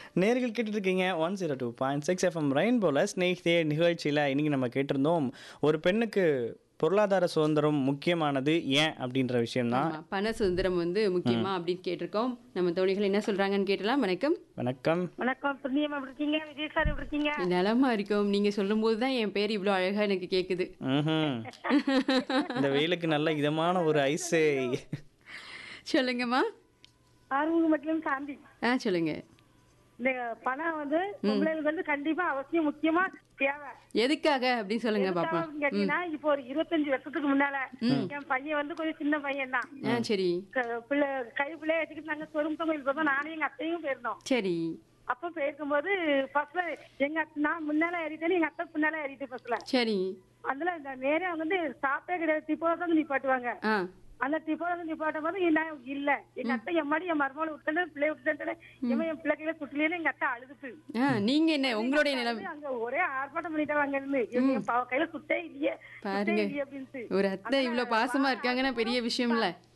நேர்கள் கேட்டுட்டு இருக்கீங்க one zero two point six FM ரெயின்போல ஸ்னேகிதே நிகழ்ச்சியில் இன்னைக்கு நம்ம கேட்டிருந்தோம் ஒரு பெண்ணுக்கு பொருளாதார சுதந்திரம் முக்கியமானது ஏன் அப்படின்ற விஷயம்தான் ஆமா, பண சுதந்திரம் வந்து முக்கியமா அப்படின்னு கேட்டிருக்கோம் நம்ம தோழிகள் என்ன சொல்றாங்கன்னு கேட்டலாம் வணக்கம் வணக்கம் வணக்கம் புண்ணியம் எப்படி இருக்கீங்க விஜய் சார் எப்படி இருக்கீங்க நலமா இருக்கும் நீங்க சொல்லும் போது தான் என் பேர் இவ்வளோ அழகா எனக்கு கேக்குது ம்ஹும். இந்த வெயிலுக்கு நல்ல இதமான ஒரு ஐஸு சொல்லுங்கம்மா ஆறுமுக மட்டும் சாந்தி ஆ சொல்லுங்க இந்த பணம் வந்து பொம்பளைகளுக்கு வந்து கண்டிப்பா அவசியம் முக்கியமா தேவை எதுக்காக அப்படின்னு சொல்லுங்க பாப்பா எதுக்காகன்னு கேட்டீங்கன்னா இப்போ ஒரு இருபத்தஞ்சு வருஷத்துக்கு முன்னால என் பையன் வந்து கொஞ்சம் சின்ன பையன் தான் ஆ சரி பிள்ளை கை பிள்ளைய வச்சுக்கிட்டு நாங்க சொருமுத்தம் கோயில் போதோம் நானும் எங்க அத்தையும் போயிருந்தோம் சரி அப்ப போயிருக்கும்போது பஸ்ல எங்க அத்தை- நான் முன்னால ஏறிட்டேன் எங்க அத்தை பின்னால ஏறிட்டு பஸ்ல சரி அதுல இந்த நேரே வந்து ஸ்டாப்பே கிடையாது டிப்போ தான் நிப்பாட்டுவாங்க ஆ அந்த டிப்போ வந்து நிப்பாட்டும் போது நான் இல்ல எங்க அத்தை என் மாதிரி என் மருமகளை விட்டு பிள்ளை விட்டுட்டு இவன் என் பிள்ளை கையில குட்டிலேன்னு எங்க அத்தை அழுதுட்டு ஆ நீங்க என்ன உங்களுடைய நிலம் அங்க ஒரே ஆர்ப்பாட்டம் பண்ணிட்டாங்க அங்க இருந்து இவங்க என் பா- கையில சுட்டே இல்லையே சுட்டே பாருங்க. இல்லையே அப்படின்ட்டு ஒரு அத்தை இவ்வளவு பாசமா இருக்காங்கன்னா பெரிய விஷயம் இல்ல